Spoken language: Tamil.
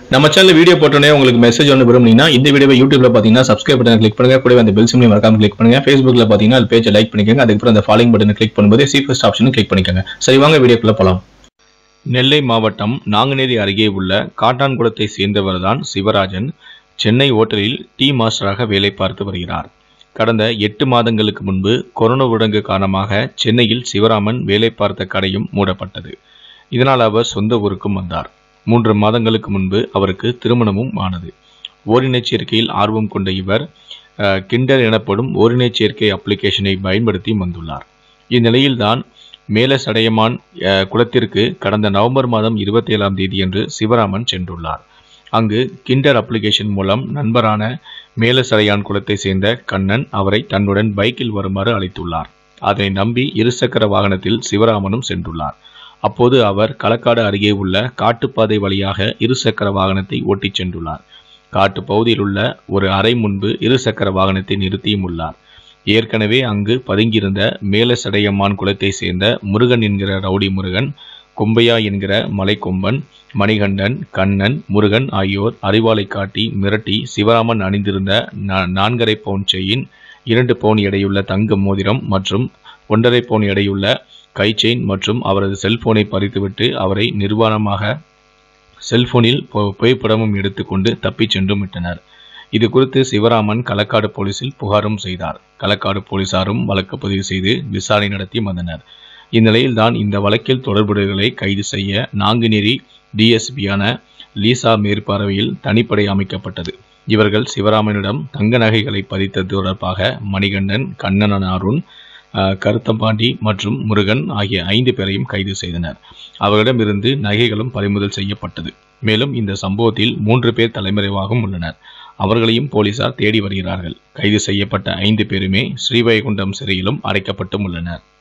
நம்ம சேனல் வீடியோ போட்டோன்னே உங்களுக்கு மெசேஜ் ஒன்று விரும்புனீங்கன்னா இந்த வீடியோவை யூடியூப்ல பார்த்தீங்கன்னா சப்ஸ்கிரைப் பட்டன் கிளிக் பண்ணுங்க கூடவே அந்த பெல் சிம்லையும் மறக்காம கிளிக் பண்ணுங்க ஃபேஸ்புக்ல பார்த்தீங்கன்னா அது பேஜை லைக் பண்ணிக்கோங்க அதுக்கப்புறம் அந்த ஃபாலோயிங் பட்டனை கிளிக் பண்ணும்போது சி ஃபர்ஸ்ட் ஆப்ஷனும் கிளிக் பண்ணிக்கோங்க சரி வாங்க வீடியோக்குள்ள போலாம் நெல்லை மாவட்டம் நாங்குநேரி அருகே உள்ள காட்டான்குளத்தை சேர்ந்தவர்தான் சிவராஜன் சென்னை ஓட்டலில் டீ மாஸ்டராக வேலை பார்த்து வருகிறார் கடந்த எட்டு மாதங்களுக்கு முன்பு கொரோனா ஊரடங்கு காரணமாக சென்னையில் சிவராமன் வேலை பார்த்த கடையும் மூடப்பட்டது இதனால் அவர் சொந்த ஊருக்கும் வந்தார் மூன்று மாதங்களுக்கு முன்பு அவருக்கு திருமணமும் ஆனது ஓரினச் சேர்க்கையில் ஆர்வம் கொண்ட இவர் அஹ், கிண்டர் எனப்படும் ஓரினச் சேர்க்கை அப்ளிகேஷனை பயன்படுத்தி வந்துள்ளார் இந்நிலையில்தான் மேல சடையமான் அஹ், குளத்திற்கு கடந்த நவம்பர் மாதம் இருபத்தி ஏழாம் தேதியன்று சிவராமன் சென்றுள்ளார் அங்கு கிண்டர் அப்ளிகேஷன் மூலம் நண்பரான மேல சடையான் குளத்தை சேர்ந்த கண்ணன் அவரை தன்னுடன் பைக்கில் வருமாறு அழைத்துள்ளார் அதனை நம்பி இருசக்கர வாகனத்தில் சிவராமனும் சென்றுள்ளார் அப்போது அவர் களக்காடு அருகே உள்ள காட்டுப்பாதை வழியாக இருசக்கர வாகனத்தை ஓட்டிச் சென்றுள்ளார் காட்டு பகுதியில் உள்ள ஒரு அறை முன்பு இருசக்கர வாகனத்தை நிறுத்தியும் உள்ளார் ஏற்கனவே அங்கு பதுங்கியிருந்த மேலசடையம்மான் குலத்தை சேர்ந்த முருகன் என்கிற ரவுடி முருகன் கொம்பையா என்கிற மலைக்கொம்பன் மணிகண்டன் கண்ணன் முருகன் ஆகியோர் அறிவாளை காட்டி மிரட்டி சிவராமன் அணிந்திருந்த நா- நான்கரை பவுன் செயின் இரண்டு பவுன் எடையுள்ள தங்க மோதிரம் மற்றும் ஒன்றரை பவுன் எடையுள்ள கை செயின் மற்றும் அவரது செல்போனை பறித்துவிட்டு அவரை நிர்வாணமாக செல்போனில் பு- புகைப்படமும் எடுத்துக்கொண்டு தப்பிச் சென்றும் விட்டனர் இது குறித்து சிவராமன் களக்காடு போலீசில் புகாரும் செய்தார் களக்காடு போலீசாரும் வழக்கு பதிவு செய்து விசாரணை நடத்தி வந்தனர் இந்நிலையில்தான் இந்த வழக்கில் தொடர்புடையவர்களை கைது செய்ய நாங்குநேரி டிஎஸ்பியான லீசா மேற்பார்வையில் தனிப்படை அமைக்கப்பட்டது இவர்கள் சிவராமனிடம் தங்க நகைகளை பதித்தது தொடர்பாக மணிகண்டன் கண்ணன் அருண் அஹ், கருத்தம்பாண்டி மற்றும் முருகன் ஆகிய ஐந்து பேரையும் கைது செய்தனர் அவர்களிடமிருந்து நகைகளும் பறிமுதல் செய்யப்பட்டது மேலும் இந்த சம்பவத்தில் மூன்று பேர் தலைமறைவாகவும் உள்ளனர் அவர்களையும் போலீசார் தேடி வருகிறார்கள் கைது செய்யப்பட்ட ஐந்து பேருமே ஸ்ரீவைகுண்டம் சிறையிலும் அடைக்கப்பட்டும் உள்ளனர்